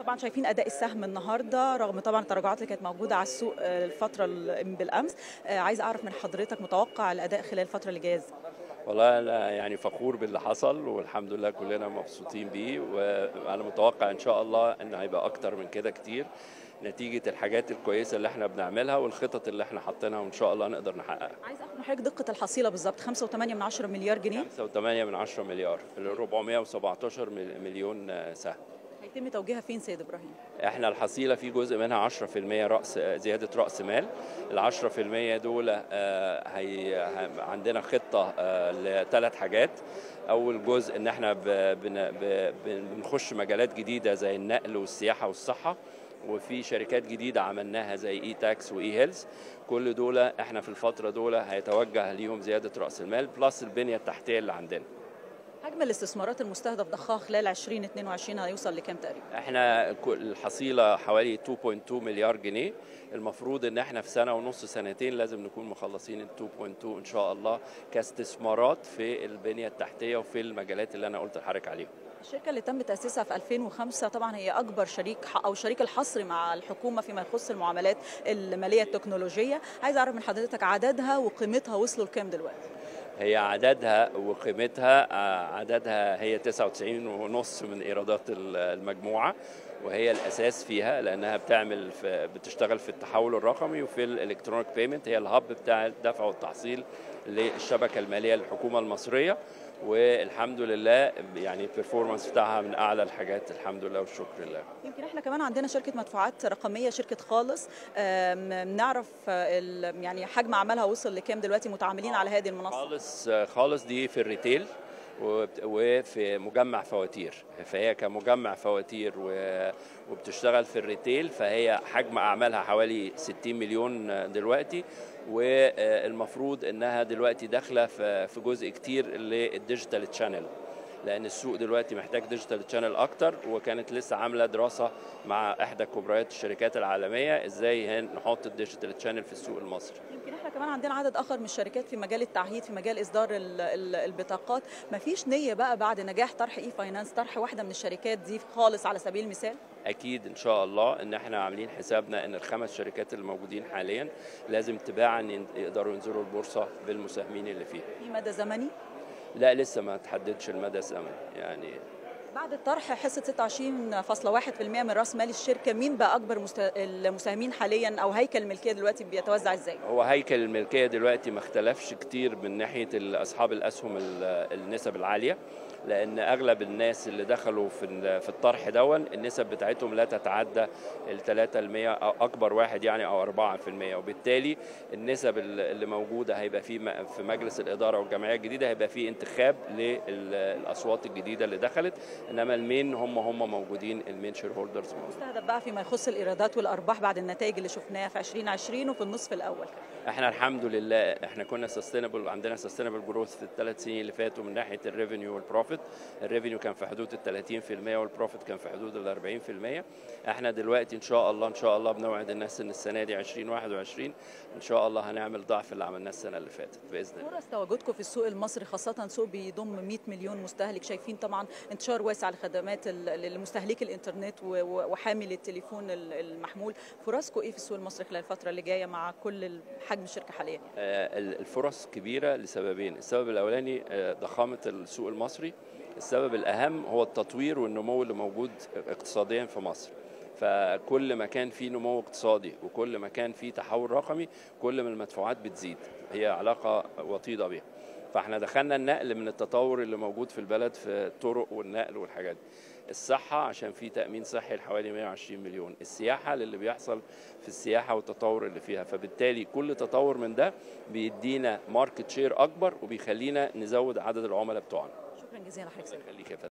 طبعا شايفين اداء السهم النهارده رغم طبعا التراجعات اللي كانت موجوده على السوق آه، الفتره ال- بالامس آه، عايز اعرف من حضرتك متوقع الاداء خلال الفتره اللي جايه إزاي؟ والله انا يعني فخور باللي حصل والحمد لله كلنا مبسوطين بيه وانا متوقع ان شاء الله ان هيبقى اكتر من كده كتير نتيجة الحاجات الكويسة اللي احنا بنعملها والخطط اللي احنا حاطينها وان شاء الله نقدر نحققها عايز اعرف من حضرتك دقه الحصيله بالظبط 5.8 من 10 مليار جنيه 5.8 من 10 مليار 417 مل- مليون آه، سهم هيتم توجيهها فين سيد ابراهيم؟ احنا الحصيله في جزء منها 10% راس زياده راس مال ال 10% دول آه، هي ه- عندنا خطه لثلاث حاجات اول جزء ان احنا ب- بن- ب- بنخش مجالات جديده زي النقل والسياحه والصحه وفي شركات جديده عملناها زي اي تاكس واي هيلز كل دول احنا في الفتره دول هيتوجه ليهم زياده راس المال بلس البنيه التحتيه اللي عندنا حجم الاستثمارات المستهدف ضخها خلال 2022 هيوصل لكام تقريبا؟ احنا كل- الحصيله حوالي 2.2 مليار جنيه المفروض ان احنا في سنه ونص سنتين لازم نكون مخلصين ال 2.2 ان شاء الله كاستثمارات في البنيه التحتيه وفي المجالات اللي انا قلت لحضرتك عليهم الشركة اللي تم تأسيسها في 2005 طبعا هي أكبر شريك أو شريك الحصري مع الحكومة فيما يخص المعاملات المالية التكنولوجية عايز أعرف من حضرتك عددها وقيمتها وصلوا لكام دلوقتي هي عددها وقيمتها آه، عددها هي 99 ونص من ايرادات ال- المجموعه وهي الاساس فيها لانها بتعمل في بتشتغل في التحول الرقمي وفي الالكترونيك بيمنت هي الهب بتاع الدفع والتحصيل للشبكه الماليه للحكومه المصريه والحمد لله يعني البرفورمانس بتاعها من اعلى الحاجات الحمد لله والشكر لله يمكن احنا كمان عندنا شركة مدفوعات رقمية شركة خالص آم، نعرف آه، ال- يعني حجم عملها وصل لكام دلوقتي متعاملين على هذه المنصة خالص خالص دي في الريتيل وبت- وفي مجمع فواتير فهي كمجمع فواتير و- وبتشتغل في الريتيل فهي حجم اعمالها حوالي 60 مليون دلوقتي والمفروض انها دلوقتي داخله في في جزء كتير للديجيتال تشانل لان السوق دلوقتي محتاج ديجيتال تشانل اكتر وكانت لسه عامله دراسه مع احدى كبريات الشركات العالميه ازاي هن- نحط الديجيتال تشانل في السوق المصري يمكن احنا كمان عندنا عدد اخر من الشركات في مجال التعهيد في مجال اصدار ال- ال- البطاقات مفيش نية بقى بعد نجاح طرح اي فاينانس طرح واحدة من الشركات دي خالص على سبيل المثال اكيد ان شاء الله ان احنا عاملين حسابنا ان الخمس شركات اللي موجودين حاليا لازم تباعا ين- يقدروا ينزلوا البورصه بالمساهمين اللي فيها في مدى زمني لا لسه ما تحددش المدى الزمني يعني بعد الطرح حصة 26.1% من راس مال الشركة مين بقى أكبر مست- المساهمين حاليا أو هيكل الملكية دلوقتي بيتوزع إزاي؟ هو هيكل الملكيه دلوقتي ما اختلفش كتير من ناحيه ال- اصحاب الاسهم ال- النسب العاليه لان اغلب الناس اللي دخلوا في ال- في الطرح دون النسب بتاعتهم لا تتعدى ال 3% او اكبر واحد يعني او 4% وبالتالي النسب ال- اللي موجوده هيبقى في م- في مجلس الاداره والجمعيه الجديده هيبقى في انتخاب للاصوات الجديده اللي دخلت انما المين هم هم موجودين المين شير هولدرز موجودين مستهدف بقى فيما يخص الإيرادات والأرباح بعد النتائج اللي شفناها في 2020 وفي النصف الأول احنا الحمد لله احنا كنا سستينبل عندنا سستينبل جروث في الثلاث سنين اللي فاتوا من ناحيه الريفينيو والبروفيت الريفينيو كان في حدود ال 30% والبروفيت كان في حدود ال 40% احنا دلوقتي ان شاء الله ان شاء الله بنوعد الناس ان السنه دي 2021 ان شاء الله هنعمل ضعف اللي عملناه السنه اللي فاتت باذن الله فرص تواجدكم في السوق المصري خاصة سوق بيضم 100 مليون مستهلك شايفين طبعا انتشار واسع لخدمات ال- لمستهلكي الإنترنت و- و- وحامل التليفون ال- المحمول فرصكم إيه في السوق المصري خلال الفترة اللي جاية مع كل حجم الشركة حاليا؟ آه، الفرص كبيرة لسببين السبب الأولاني آه، ضخامة السوق المصري السبب الأهم هو التطوير والنمو اللي موجود اقتصاديا في مصر فكل ما كان في نمو اقتصادي وكل ما كان في تحول رقمي كل ما المدفوعات بتزيد هي علاقة وطيدة بها فاحنا دخلنا النقل من التطور اللي موجود في البلد في الطرق والنقل والحاجات دي الصحة عشان في تأمين صحي لحوالي 120 مليون السياحة للي بيحصل في السياحة والتطور اللي فيها فبالتالي كل تطور من ده بيدينا ماركت شير أكبر وبيخلينا نزود عدد العملاء بتوعنا شكرا جزيلا لحضرتك الله يخليك يا فندم.